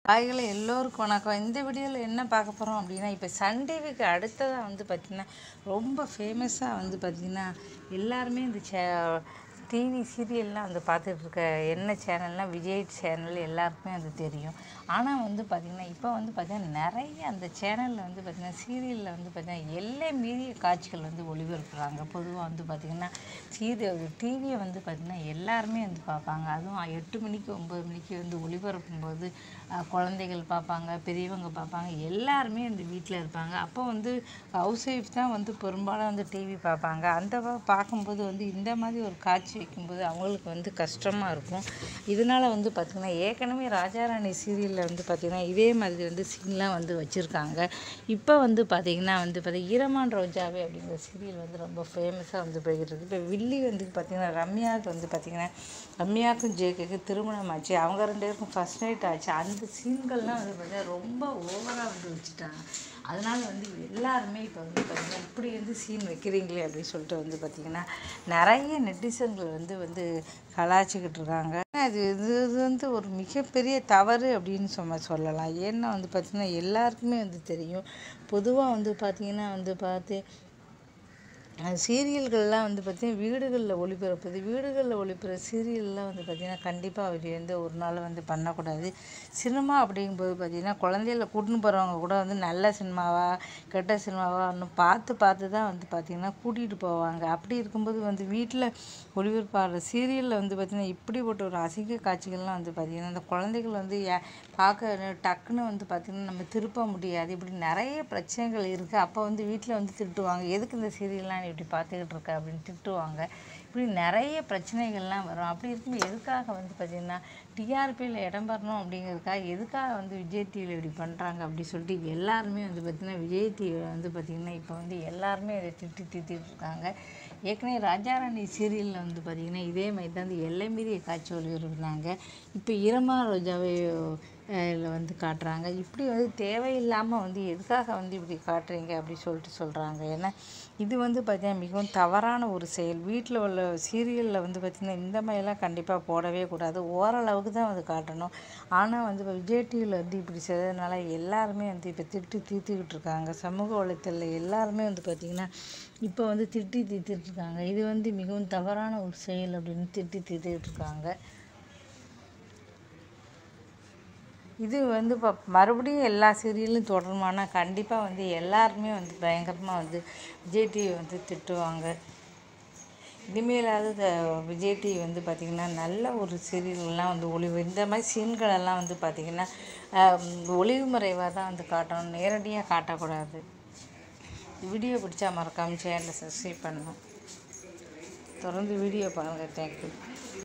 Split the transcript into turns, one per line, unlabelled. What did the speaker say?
ஹாய்களை எல்லோருக்கும் வணக்கம் இந்த வீடியோவில் என்ன பார்க்க போகிறோம் அப்படின்னா இப்போ சன் டிவிக்கு அடுத்ததாக வந்து பார்த்திங்கன்னா ரொம்ப ஃபேமஸாக வந்து பார்த்திங்கன்னா எல்லாருமே இந்த சே டிவி சீரியல்லாம் வந்து பார்த்துட்டு இருக்க என்ன சேனல்னால் விஜய் சேனல் எல்லாருக்குமே அது தெரியும் ஆனால் வந்து பார்த்திங்கன்னா இப்போ வந்து பார்த்திங்கன்னா நிறைய அந்த சேனலில் வந்து பார்த்திங்கன்னா சீரியலில் வந்து பார்த்திங்கன்னா எல்லை மீறிய காட்சிகள் வந்து ஒளிபரப்புகிறாங்க பொதுவாக வந்து பார்த்திங்கன்னா சீரியல் டிவியை வந்து பார்த்திங்கன்னா எல்லாருமே வந்து பார்ப்பாங்க அதுவும் எட்டு மணிக்கு ஒம்பது மணிக்கு வந்து ஒளிபரப்பும் போது அஹ், குழந்தைகள் பார்ப்பாங்க பெரியவங்க பார்ப்பாங்க எல்லாருமே அந்த வீட்டில் இருப்பாங்க அப்போ வந்து ஹவுஸ் ஒய்ஃப் தான் வந்து பெரும்பாலும் வந்து டிவி பார்ப்பாங்க அந்த பா- பார்க்கும்போது வந்து இந்த மாதிரி ஒரு காட்சி வைக்கும்போது அவங்களுக்கு வந்து கஷ்டமாக இருக்கும் இதனால் வந்து பார்த்திங்கன்னா ஏற்கனவே ராஜாராணி சீரியலில் வந்து பார்த்திங்கன்னா இதே மாதிரி வந்து சீன்லாம் வந்து வச்சுருக்காங்க இப்போ வந்து பார்த்திங்கன்னா வந்து பார்த்திங்கன்னா ஈரமான் ரோஜாவே அப்படிங்கிற சீரியல் வந்து ரொம்ப ஃபேமஸாக வந்து போய்கிட்டு இருக்கு இப்போ வில்லி வந்து பார்த்திங்கன்னா ரம்யாவுக்கு வந்து பார்த்திங்கன்னா ரம்யாவுக்கும் ஜேகேக்கு திருமணம் ஆச்சு அவங்க ரெண்டு பேருக்கும் ஃபர்ஸ்ட் நைட் ஆச்சு அந்த சீன்கள்லாம் வந்து பார்த்திங்கன்னா ரொம்ப ஓவராக வந்து வச்சுட்டாங்க அதனால் வந்து எல்லாருமே இப்போ வந்து பார்த்திங்கன்னா இப்படி வந்து சீன் வைக்கிறீங்களே அப்படின்னு சொல்லிட்டு வந்து பார்த்திங்கன்னா நிறைய நெட்டிசன்கள் வந்து வந்து கலாய்ச்சிக்கிட்டு இருக்காங்க அது இது இது வந்து ஒரு மிகப்பெரிய தவறு அப்படின்னு சொன்ன சொல்லலாம் ஏன்னா வந்து பார்த்திங்கன்னா எல்லாருக்குமே வந்து தெரியும் பொதுவாக வந்து பார்த்திங்கன்னா வந்து பார்த்து அஹ் சீரியல்கள்லாம் வந்து பார்த்திங்கன்னா வீடுகளில் ஒளிபரப்புது வீடுகளில் ஒளிபரப்பு சீரியல்லாம் வந்து பார்த்திங்கன்னா கண்டிப்பாக அவர் வந்து ஒரு நாள் வந்து பண்ணக்கூடாது சினிமா அப்படிங்கும்போது பார்த்திங்கன்னா குழந்தைகள கூட்டின்னு போகிறவங்க கூட வந்து நல்ல சினிமாவா கெட்ட சினிமாவா இன்னும் பார்த்து பார்த்து தான் வந்து பார்த்திங்கன்னா கூட்டிகிட்டு போவாங்க அப்படி இருக்கும்போது வந்து வீட்டில் ஒளிபரப்பாகிற சீரியலில் வந்து பார்த்திங்கன்னா இப்படிப்பட்ட ஒரு அசிங்க காட்சிகள்லாம் வந்து பார்த்திங்கன்னா அந்த குழந்தைகள் வந்து ஏ- பார்க்க டக்குன்னு வந்து பார்த்திங்கன்னா நம்ம திருப்ப முடியாது இப்படி நிறைய பிரச்சனைகள் இருக்குது அப்போ வந்து வீட்டில் வந்து திட்டுவாங்க எதுக்கு இந்த சீரியல்லாம் நீ இப்படி பார்த்துக்கிட்டு இருக்க அப்படின்னு திட்டுவாங்க இப்படி நிறைய பிரச்சனைகள்லாம் வரும் அப்படி இருக்கும்போது எதுக்காக வந்து பார்த்திங்கன்னா டிஆர்பியில் இடம் பெறணும் அப்படிங்கிறதுக்காக எதுக்காக வந்து விஜய் டிவியில் இப்படி பண்ணுறாங்க அப்படி சொல்லிட்டு எல்லாருமே வந்து பார்த்திங்கன்னா விஜய் டிவியில் வந்து பார்த்திங்கன்னா இப்போ வந்து எல்லாருமே அதை திட்டி திட்டிட்டு இருக்காங்க ஏற்கனவே ராஜாராணி சீரியலில் வந்து பார்த்திங்கன்னா இதே மாதிரி தான் இந்த எல்லை மீறிய காட்சி ஒளிபரப்புனாங்க இப்போ ஈரமா ரோஜாவை இதில் வந்து காட்டுறாங்க இப்படி வந்து தேவையில்லாமல் வந்து எதுக்காக வந்து இப்படி காட்டுறீங்க அப்படி சொல்லிட்டு சொல்கிறாங்க ஏன்னா இது வந்து பார்த்திங்கன்னா மிகவும் தவறான ஒரு செயல் வீட்டில் உள்ள சீரியலில் வந்து பார்த்திங்கன்னா இந்த மாதிரிலாம் கண்டிப்பாக போடவே கூடாது ஓரளவுக்கு தான் வந்து காட்டணும் ஆனால் வந்து இப்போ விஜய் டிவியில் வந்து இப்படி செய்ததுனால எல்லாருமே வந்து இப்போ திட்டி தீர்த்துக்கிட்டு இருக்காங்க சமூக வலைத்தளில் எல்லாருமே வந்து பார்த்திங்கன்னா இப்போ வந்து திட்டி தீர்த்துட்டு இருக்காங்க இது வந்து மிகவும் தவறான ஒரு செயல் அப்படின்னு திட்டி தீர்த்துக்கிட்டு இருக்காங்க இது வந்து இப்போ மறுபடியும் எல்லா சீரியலும் தொடருமானா கண்டிப்பாக வந்து எல்லாருமே வந்து பயங்கரமாக வந்து விஜய் டிவி வந்து திட்டுவாங்க இனிமேலாவது த- விஜய் டிவி வந்து பார்த்திங்கன்னா நல்ல ஒரு சீரியல்லாம் வந்து ஒளிவு இந்த மாதிரி சீன்களெல்லாம் வந்து பார்த்திங்கன்னா ஒளிவு மறைவாக தான் வந்து காட்டணும் நேரடியாக காட்டக்கூடாது வீடியோ பிடிச்சா மறக்காமல் சேனலை சப்ஸ்கிரைப் பண்ணணும் தொடர்ந்து வீடியோ பாருங்கள் தேங்க்யூ